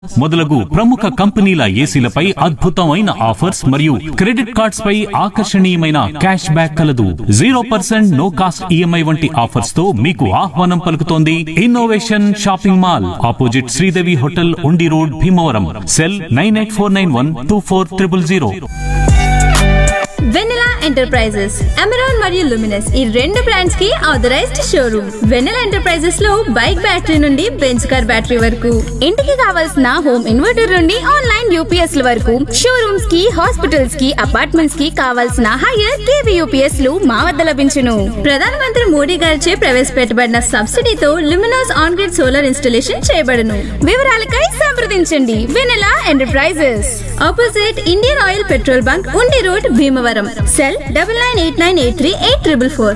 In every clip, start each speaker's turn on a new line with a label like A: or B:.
A: మొదలగు ప్రముఖ కంపెనీల ఏసీలపై అద్భుతమైన ఆఫర్స్ మరియు క్రెడిట్ కార్డ్స్ పై ఆకర్షణీయమైన క్యాష్ బ్యాక్ కలదు zero percent no cost EMI వంటి ఆఫర్స్ తో మీకు ఆహ్వానం పలుకుతోంది innovation shopping mall opposite Sridevi hotel Undi road Bhimavaram cell nine eight four nine one two four triple zero
B: Vennela enterprises Amaron మరియు లుమినస్ ఈ రెండు బ్రాండ్స్ కి ఆథరైజ్డ్ షోరూమ్ వెన్నెలా ఎంటర్ప్రైజెస్ లో బైక్ బ్యాటరీ నుండి బెంచ్ కార్ బ్యాటరీ వరకు ఇంటికి కావాల్సిన హోమ్ ఇన్వర్టర్ నుండి ఆన్లైన్ యూపీఎస్ ల వరకు షోరూమ్స్ కి హాస్పిటల్స్ కి అపార్ట్మెంట్స్ కి కావాల్సిన హైయర్ కేవీ యూపీఎస్ లు మా వద్ద లభించును ప్రధానమంత్రి మోడీ గారిచే ప్రవేశపెట్టబడిన సబ్సిడీతో Luminous on grid solar installation చేయబడును వివరాలకై సంప్రదించండి Vennela enterprises opposite Indian Oil petrol bunk Undi road Bhimavaram cell double nine eight nine eight three eight triple four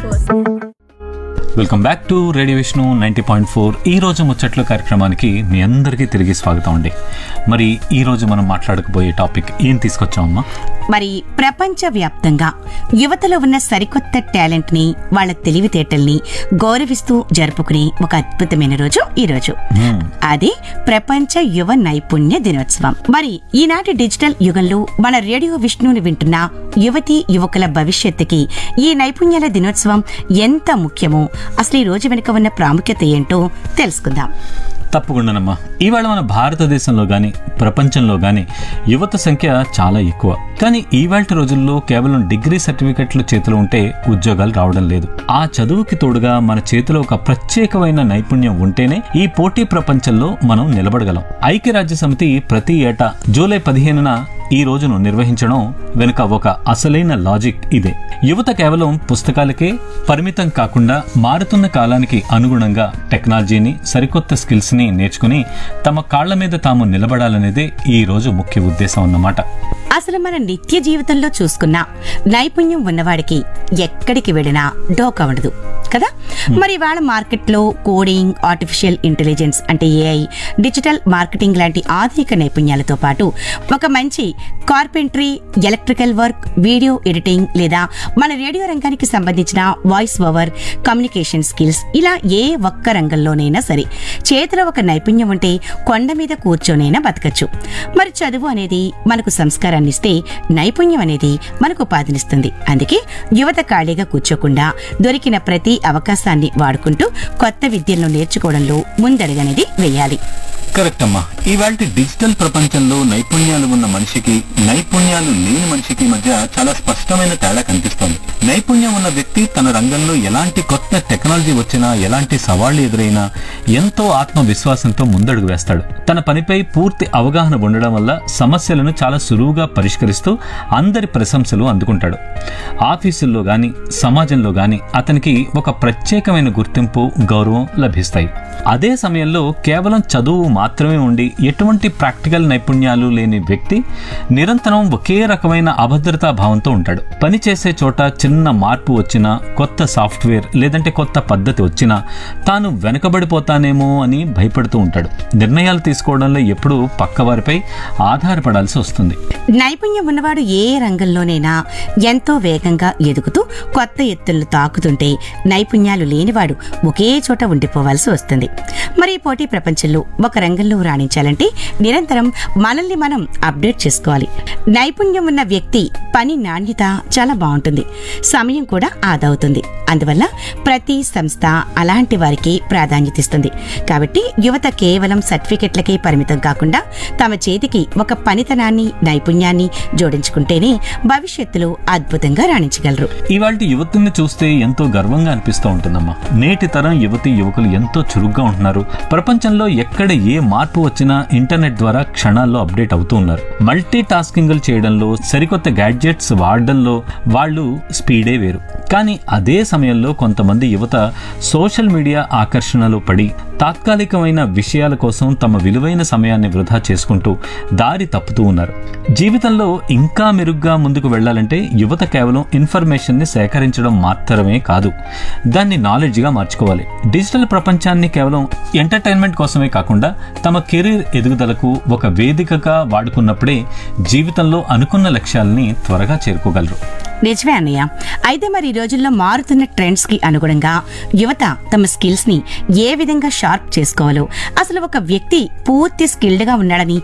A: welcome back to radio Vishnu ninety point four ఈ రోజు ముచ్చట్ల కార్యక్రమానికి మీ అందరికీ తిరిగి స్వాగతం అండి మరి ఈ రోజు మనం మాట్లాడకపోయే టాపిక్ ఏం తీసుకొచ్చామమ్మా
C: మరి ప్రపంచవ్యాప్తంగా యువతలో ఉన్న సరికొత్త టాలెంట్ ని వాళ్ళ తెలివితేటల్ని గౌరవిస్తూ జరుపుకునే ఒక అద్భుతమైన రోజు ఈ రోజు అది ప్రపంచ యువ నైపుణ్య దినోత్సవం మరి ఈనాటి డిజిటల్ యుగంలో మన రేడియో విష్ణుని వింటున్న యువతి యువకుల భవిష్యత్తుకి ఈ నైపుణ్యాల దినోత్సవం ఎంత ముఖ్యమో అసలు ఈ రోజు వెనుక ఉన్న ప్రాముఖ్యత ఏంటో తెలుసుకుందాం
A: తప్పకుండానమ్మా ఇవాళ మన భారతదేశంలో కానీ ప్రపంచంలో కానీ యువత సంఖ్య చాలా ఎక్కువ కానీ ఈవాళ రోజుల్లో కేవలం డిగ్రీ సర్టిఫికెట్లు చేతిలో ఉంటే ఉద్యోగాలు రావడం లేదు ఆ చదువుకి తోడుగా మన చేతిలో ఒక ప్రత్యేకమైన నైపుణ్యం ఉంటేనే ఈ పోటీ ప్రపంచంలో మనం నిలబడగలం ఐక్యరాజ్య సమితి ప్రతి ఏటా జూలై పదిహేనున ఈ రోజును నిర్వహించడం వెనుక ఒక అసలైన లాజిక్ ఇదే యువత కేవలం పుస్తకాలకే పరిమితం కాకుండా మారుతున్న కాలానికి అనుగుణంగా టెక్నాలజీని సరికొత్త స్కిల్స్ ని నేర్చుకుని తమ కాళ్ల మీద తాము నిలబడాలనేదే ఈ రోజు ముఖ్య ఉద్దేశం అన్నమాట
C: అసలు మన నిత్య జీవితంలో చూసుకున్నా నైపుణ్యం ఉన్నవాడికి ఎక్కడికి వెళ్ళినా డోకా ఉండదు కదా మరి వాళ్ళ మార్కెట్లో కోడింగ్ ఆర్టిఫిషియల్ ఇంటెలిజెన్స్ అంటే ఏఐ డిజిటల్ మార్కెటింగ్ లాంటి ఆధునిక నైపుణ్యాలతో పాటు ఒక మంచి carpentry electrical work video editing లేదా మన రేడియో రంగానికి సంబంధించిన వాయిస్ ఓవర్ కమ్యూనికేషన్ స్కిల్స్ ఇలా ఏ ఒక్క రంగంలోనైనా సరే చేతిలో ఒక నైపుణ్యం ఉంటే కొండ మీద కూర్చొనైనా బతకచ్చు మరి చదువు అనేది మనకు సంస్కారాన్ని ఇస్తే నైపుణ్యం అనేది మనకు ఉపాధినిస్తుంది అందుకే యువత ఖాళీగా కూర్చోకుండా దొరికిన ప్రతి అవకాశాన్ని వాడుకుంటూ కొత్త విద్యలను నేర్చుకోవడంలో ముందడుగనేది వేయాలి
A: కరెక్ట్ అమ్మా ఇవాళ డిజిటల్ ప్రపంచంలో నైపుణ్యాలు ఉన్న మనిషికి నైపుణ్యాలు లేని మనిషికి మధ్య చాలా స్పష్టమైన తేడా కనిపిస్తోంది నైపుణ్యం ఉన్న వ్యక్తి తన రంగంలో ఎలాంటి కొత్త టెక్నాలజీ వచ్చినా ఎలాంటి సవాళ్లు ఎదురైనా ఎంతో ఆత్మవిశ్వాసంతో ముందడుగు వేస్తాడు తన పనిపై పూర్తి అవగాహన ఉండడం వల్ల సమస్యలను చాలా సులువుగా పరిష్కరిస్తూ అందరి ప్రశంసలు అందుకుంటాడు ఆఫీసుల్లో గాని సమాజంలో గాని అతనికి ఒక ప్రత్యేకమైన గుర్తింపు గౌరవం లభిస్తాయి అదే సమయంలో కేవలం చదువు మాత్రమే ఉండి ఎటువంటి ప్రాక్టికల్ నైపుణ్యాలు లేని వ్యక్తి నిరంతరం ఒకే రకమైన అభద్రతా భావంతో ఉంటాడు పని చేసే చోట చిన్న మార్పు వచ్చినా కొత్త సాఫ్ట్వేర్ లేదంటే కొత్త పద్ధతి వచ్చినా తాను వెనకబడిపోతానేమో అని భయపడుతూ ఉంటాడు నిర్ణయాలు తీసుకోవడంలో ఎప్పుడూ పక్కవారిపై ఆధారపడాల్సి వస్తుంది
C: నైపుణ్యం ఉన్నవాడు ఏ రంగంలోనైనా ఎంతో వేగంగా ఎదుగుతూ కొత్త ఎత్తులను తాకుతుంటే నైపుణ్యాలు లేనివాడు ఒకే చోట ఉండిపోవాల్సి వస్తుంది మరి ఈ పోటీ ప్రపంచంలో ఒక రంగంలో రాణించాలంటే నిరంతరం మనల్ని మనం అప్డేట్ చేసుకోవాలి నైపుణ్యం ఉన్న వ్యక్తి పని నాణ్యత చాలా బాగుంటుంది సమయం కూడా ఆదా అవుతుంది అందువల్ల ప్రతి సంస్థ అలాంటి వారికి ప్రాధాన్యత ఇస్తుంది కాబట్టి యువత కేవలం సర్టిఫికెట్లకే పరిమితం కాకుండా తమ చేతికి ఒక పనితనాన్ని నైపుణ్యాన్ని జోడించుకుంటేనే భవిష్యత్తులో అద్భుతంగా రాణించగలరు
A: ఇవాళ యువతుల్ని చూస్తే ఎంతో గర్వంగా అనిపిస్తూ ఉంటుందమ్మా నేటి తరం యువతి యువకులు ఎంతో చురుగ్గా ఉంటున్నారు ప్రపంచంలో ఎక్కడ ఏ మార్పు వచ్చినా ఇంటర్నెట్ ద్వారా క్షణాల్లో అప్డేట్ అవుతూ ఉన్నారు మల్టీ టాస్కింగ్లు చేయడంలో సరికొత్త గ్యాడ్జెట్స్ వాడడంలో వాళ్ళు స్పీడే వేరు కానీ అదే సమయంలో కొంతమంది యువత సోషల్ మీడియా ఆకర్షణలో పడి తాత్కాలికమైన విషయాల కోసం తమ విలువైన సమయాన్ని వృధా చేసుకుంటూ దారి తప్పుతూ ఉన్నారు జీవితంలో ఇంకా మెరుగ్గా ముందుకు వెళ్ళాలంటే యువత కేవలం ఇన్ఫర్మేషన్ ని సేకరించడం మాత్రమే కాదు దాన్ని నాలెడ్జ్ గా మార్చుకోవాలి డిజిటల్ ప్రపంచాన్ని కేవలం ఎంటర్టైన్మెంట్ కోసమే కాకుండా తమ కెరీర్ ఎదుగుదలకు ఒక వేదికగా వాడుకున్నప్పుడే జీవితంలో అనుకున్న లక్ష్యాలని త్వరగా చేరుకోగలరు
C: నిజమే అన్నయ్య అయితే మరి ఈ రోజుల్లో మారుతున్న ట్రెండ్స్ కి అనుగుణంగా యువత తమ స్కిల్స్ ని ఏ విధంగా షార్ప్ చేసుకోవాలో అసలు ఒక వ్యక్తి పూర్తి స్కిల్డ్ గా ఉన్నాడని